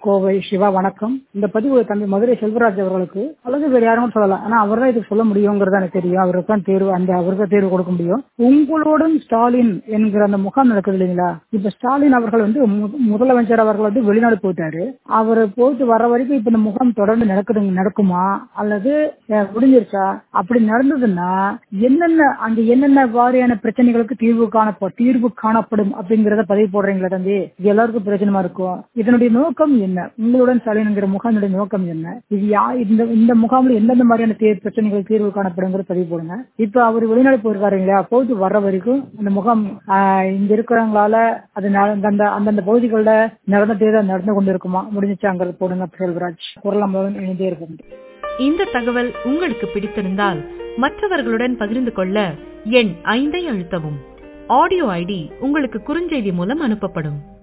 கோவை சிவா வணக்கம் இந்த பதிவு தம்பி மதுரை செல்வராஜ் அவர்களுக்கு அல்லது வேற யாரும் சொல்லலாம் ஆனா அவர் தான் இதுக்கு சொல்ல முடியுங்கிறது எனக்கு தெரியும் அவருக்கு தான் தேர்வு அந்த அவருக்கு தான் தேர்வு கொடுக்க முடியும் உங்களுடன் ஸ்டாலின் என்கிற அந்த முகாம் நடக்குது இல்லைங்களா இப்ப ஸ்டாலின் அவர்கள் வந்து மு- முதலமைச்சர் அவர்கள் வந்து வெளிநாடு போயிட்டாரு அவர் போயிட்டு வர வரைக்கும் இப்ப இந்த முகாம் தொடர்ந்து நடக்குதுங்க நடக்குமா அல்லது அஹ், முடிஞ்சிருச்சா அப்படி நடந்ததுன்னா என்னென்ன அங்க என்னென்ன வாரியான பிரச்சனைகளுக்கு தீர்வு காணப்ப தீர்வு காணப்படும் அப்படிங்கறத பதிவு போடுறீங்களா தம்பி இது எல்லாருக்கும் பிரச்சனமா இருக்கும் இதனுடைய நோக்கம் என்ன உங்களுடன் ஸ்டாலின்ங்கிற முகாமினுடைய நோக்கம் என்ன இது யா இந்த இந்த முகாமில் எந்தெந்த மாதிரியான தீர் பிரச்சனைகள் தீர்வு காணப்படுங்கிறது பதிவு போடுங்க இப்ப அவர் வெளிநாடு போயிருக்காரு இல்லையா போயிட்டு வர்ற வரைக்கும் அந்த முகாம் ஆஹ், இங்க இருக்கிறவங்களால அது ந- அந்த அந்தந்த பகுதிகளில் நடந்துட்டே தான் நடந்து கொண்டு இருக்குமா முடிஞ்சிச்சாங்கிறது போடுங்க செல்வராஜ் குரல் நம்மளுடன் இணைந்தே இருக்கும் இந்த தகவல் உங்களுக்கு பிடித்திருந்தால் மற்றவர்களுடன் பகிர்ந்து கொள்ள எண் ஐந்தை அழுத்தவும் ஆடியோ ஐடி உங்களுக்கு குறுஞ்செய்தி மூலம் அனுப்பப்படும்